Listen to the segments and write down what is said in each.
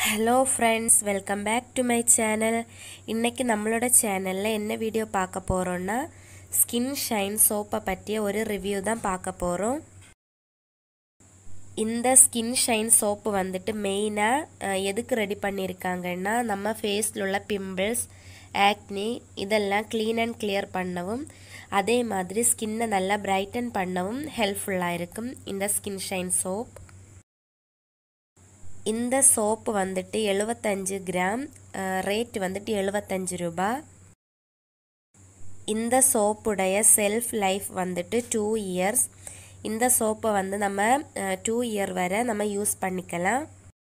hello friends welcome back to my channel இன்றைக்கி நம்மளோட சேனலில் என்ன வீடியோ பார்க்க போகிறோன்னா ஸ்கின் ஷைன் சோப்பை பற்றிய ஒரு ரிவ்யூ தான் பார்க்க போகிறோம் இந்த ஸ்கின் ஷைன் சோப்பு வந்துட்டு மெயினாக எதுக்கு ரெடி பண்ணியிருக்காங்கன்னா நம்ம ஃபேஸில் உள்ள பிம்பிள்ஸ் ஆக்னி இதெல்லாம் க்ளீன் அண்ட் கிளியர் பண்ணவும் அதே மாதிரி ஸ்கின்னை நல்லா பிரைட்டன் பண்ணவும் ஹெல்ப்ஃபுல்லாக இருக்கும் இந்த ஸ்கின் ஷைன் சோப் இந்த சோப்பு வந்துட்டு எழுபத்தஞ்சு கிராம் ரேட் வந்துட்டு எழுபத்தஞ்சு ரூபா இந்த சோப்புடைய செல்ஃப் லைஃப் வந்துட்டு டூ இயர்ஸ் இந்த சோப்பை வந்து நம்ம டூ இயர் வரை நம்ம யூஸ் பண்ணிக்கலாம்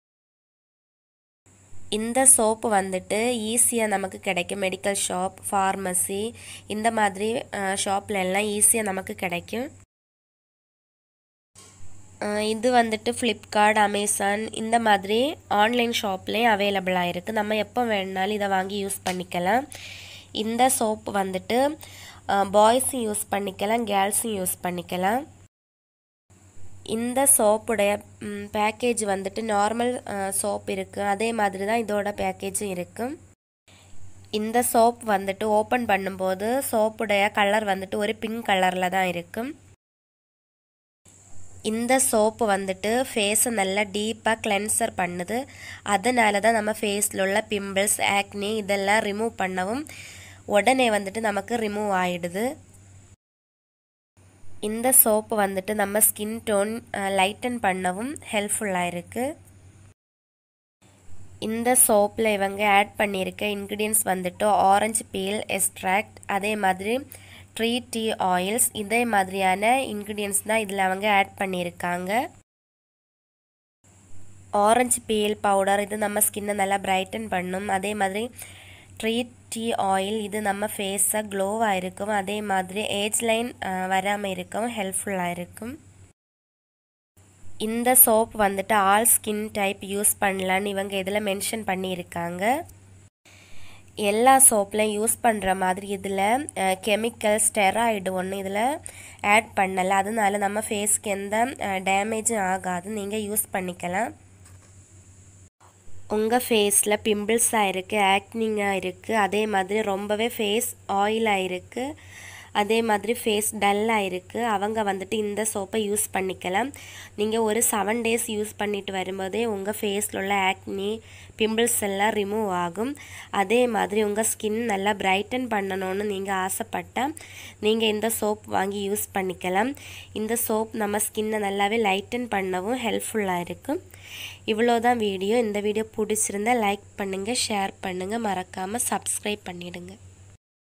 இந்த சோப்பு வந்துட்டு ஈஸியாக நமக்கு கிடைக்கும் மெடிக்கல் ஷாப் ஃபார்மசி இந்த மாதிரி ஷாப்ல எல்லாம் ஈஸியாக நமக்கு கிடைக்கும் இது வந்துட்டு ஃப்ளிப்கார்ட் அமேசான் இந்த மாதிரி ஆன்லைன் ஷாப்லேயும் அவைலபிளாக இருக்குது நம்ம எப்போ வேணுனாலும் இதை வாங்கி யூஸ் பண்ணிக்கலாம் இந்த சோப்பு வந்துட்டு பாய்ஸும் யூஸ் பண்ணிக்கலாம் கேர்ள்ஸும் யூஸ் பண்ணிக்கலாம் இந்த சோப்புடைய பேக்கேஜ் வந்துட்டு நார்மல் சோப் இருக்குது அதே மாதிரி தான் இதோட பேக்கேஜும் இருக்குது இந்த சோப் வந்துட்டு ஓப்பன் பண்ணும்போது சோப்புடைய கலர் வந்துட்டு ஒரு பிங்க் கலரில் தான் இருக்கும் இந்த சோப்பு வந்துட்டு ஃபேஸை நல்லா டீப்பாக கிளென்சர் பண்ணுது அதனால தான் நம்ம ஃபேஸில் உள்ள பிம்பிள்ஸ் ஆக்னி இதெல்லாம் ரிமூவ் பண்ணவும் உடனே வந்துட்டு நமக்கு ரிமூவ் ஆகிடுது இந்த சோப்பு வந்துட்டு நம்ம ஸ்கின் டோன் லைட்டன் பண்ணவும் ஹெல்ப்ஃபுல்லாக இருக்குது இந்த சோப்பில் இவங்க ஆட் பண்ணியிருக்க இன்க்ரீடியன்ஸ் வந்துட்டு ஆரஞ்சு பீல் எஸ்ட்ராக்ட் அதே மாதிரி ட்ரீ டீ ஆயில்ஸ் இதே மாதிரியான இன்க்ரீடியன்ஸ் தான் இதில் அவங்க ஆட் பண்ணியிருக்காங்க ஆரஞ்சு பீல் பவுடர் இது நம்ம ஸ்கின்னை நல்லா பிரைட்டன் பண்ணும் அதே மாதிரி ட்ரீ டீ ஆயில் இது நம்ம ஃபேஸை க்ளோவாக இருக்கும் அதே மாதிரி ஏஜ் லைன் வராமல் இருக்கும் ஹெல்ப்ஃபுல்லாக இருக்கும் இந்த சோப் வந்துட்டு ஆல் ஸ்கின் டைப் யூஸ் பண்ணலான்னு இவங்க இதில் மென்ஷன் பண்ணியிருக்காங்க எல்லா சோப்லையும் யூஸ் பண்ணுற மாதிரி இதில் கெமிக்கல் ஸ்டெராய்டு ஒன்று இதில் ஆட் பண்ணலை அதனால நம்ம ஃபேஸ்க்கு எந்த டேமேஜும் ஆகாது நீங்கள் யூஸ் பண்ணிக்கலாம் உங்கள் ஃபேஸில் பிம்பிள்ஸாக இருக்குது ஆக்னிங்காக இருக்குது அதே மாதிரி ரொம்பவே ஃபேஸ் ஆயிலாக இருக்குது அதே மாதிரி ஃபேஸ் டல்லாக இருக்குது அவங்க வந்துட்டு இந்த சோப்பை யூஸ் பண்ணிக்கலாம் நீங்கள் ஒரு செவன் டேஸ் யூஸ் பண்ணிட்டு வரும்போதே உங்கள் ஃபேஸில் உள்ள ஆக்னி பிம்பிள்ஸ் எல்லாம் ரிமூவ் ஆகும் அதே மாதிரி உங்கள் ஸ்கின் நல்லா பிரைட்டன் பண்ணணும்னு நீங்கள் ஆசைப்பட்டால் நீங்கள் இந்த சோப் வாங்கி யூஸ் பண்ணிக்கலாம் இந்த சோப் நம்ம ஸ்கின்னை நல்லாவே லைட்டன் பண்ணவும் ஹெல்ப்ஃபுல்லாக இருக்கும் இவ்வளோதான் வீடியோ இந்த வீடியோ பிடிச்சிருந்தா லைக் பண்ணுங்கள் ஷேர் பண்ணுங்கள் மறக்காமல் சப்ஸ்கிரைப் பண்ணிவிடுங்க